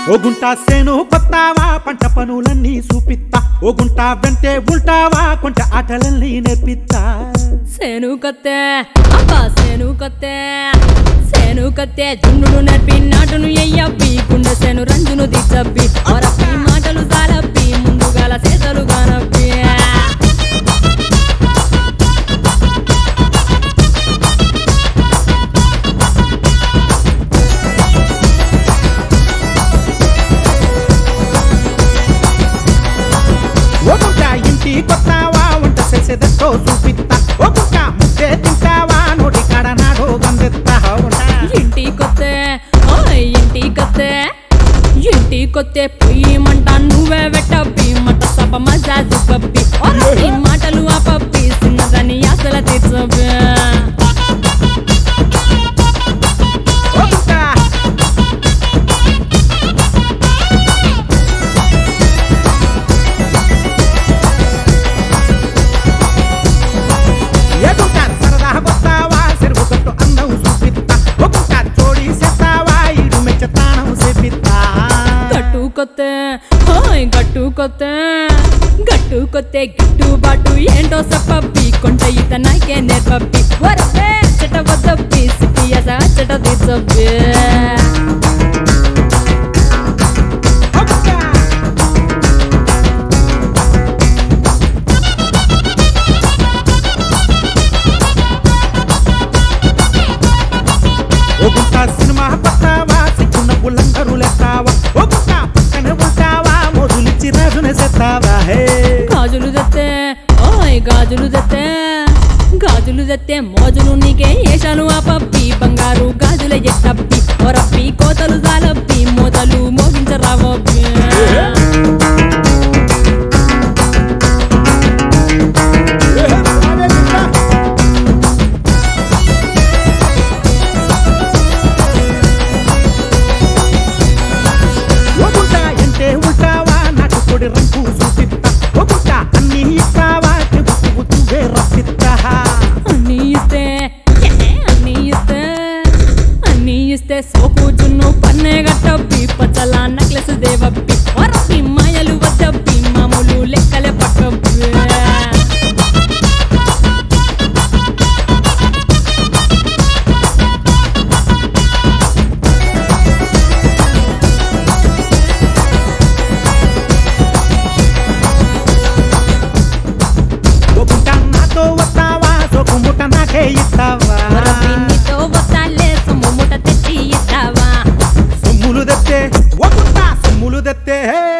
ఓ గుంట సేను కొత్తావా పంట పనులన్నీ చూపిత్తా ఓ గుంట వెంటే ఉంటావా కొంట ఆటలన్నీ నేర్పిత్తా సేను కత్తె అబ్బా సేను కత్తె సేను కత్తె జున్నుడు నేర్పి నాటును ఎయ్యబ్బి గుండె సేను రంజును దిచ్చబ్బి ఒరప్పి మాటలు సాలబ్బి ముందుగాల సేతలు గానబ్బి ఓ గుంట ఇంటి కొత్తావా వంట చేసేదెంతో చూపిత్తా ఓ గుంట ముద్దే తింటావా నోటి కాడ నాడో గందెత్తా ఉంటా ఇంటి కొత్తే ఓయ్ ఇంటి కొత్తే ఇంటి కొత్తే పొయ్యి మంట నువ్వే వెట్టబ్బి మట సభ మజాజు పబ్బి ఒరప్పి మాటలు ఆ పబ్బి చిన్నదని అసల తీర్చబ్బి ఓ గుంట ఏ గుంట సరదా కొత్తావా చెరువు గట్టు అందం చూపిత్తా ఓ గుంట జోడి చేస్తావా ఇడు మెచ్చతానం చేపిత్తా గట్టు కొత్తే హాయ్ గట్టు కొత్తే గట్టు కొత్తే గిట్టు బాటు ఏంటో చెప్పబ్బి కొంట ఈత నాకే నేర్పబ్బి వరపే చెట వద్దబ్బి సిటీ అస చెట తీర్చబ్బి ఓ గుంట ఓ గుంట సినిమా పట్టావా సిక్కున్న బుల్లందరూ లెత్తావా ఓ గుంట పక్కనే ఉంటావా మోజులిచ్చి రాజునే సెత్తావా హే గాజులు తెత్తే ఓయ్ గాజులు తెత్తే గాజులు తెత్తే మోజులు నీకే ఏషాలు ఆ పప్పి బంగారు గాజుల ఎట్టప్పి ఒరప్పి కోతలు జాలప్పి మోతలు మోగించరావబ్బి ఓ గుంట ఎంటే ఉంటావా నాకు కొడి రంగు చూపిత్తా ఓ గుంట అన్ని ఇస్తావా చెబుతూ నువ్వే రప్పిత్తా అన్నీ ఇస్తే ఏ, అన్నీ ఇస్తే అన్నీ ఇస్తే సోకు జున్ను పన్నే గట్టబ్బి పచ్చల నక్లెస్ దేవబ్బి ఒరప్పి మాయలు వద్దబ్బి మామూలు లెక్కలే పట్టబ్బి ఓ గుంట నాతో వస్తావా సోకు ముట్ట నాకే ఇస్తావా ఒరప్పి నీతో వస్తాలే సొమ్ము ముఠ తెచ్చి ఇస్తావా సొమ్ములు తెత్తే ఓ గుంట సొమ్ములు తెత్తే హే